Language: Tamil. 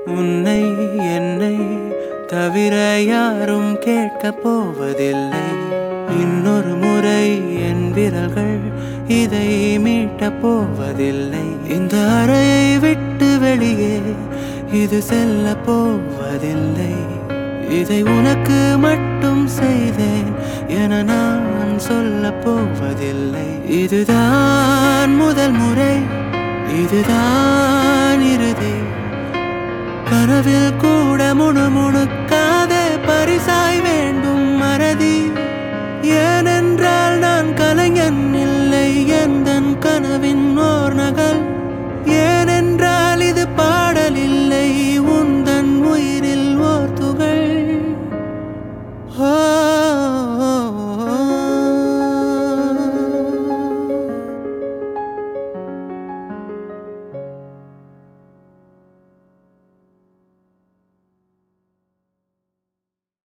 உன்னை என்னை தவிர யாரும் கேட்கப் போவதில்லை இன்னொரு முறை என் விரல்கள் இதை மீட்டப் போவதில்லை இந்த அறையை விட்டு வெளியே இது செல்ல போவதில்லை இதை உனக்கு மட்டும் செய்தேன் என நான் சொல்ல போவதில்லை இதுதான் முதல் முறை இதுதான் இறுதி கனவில் கூட முணுமுணுக்காத பரிசாய் வேண்டும் மறதி என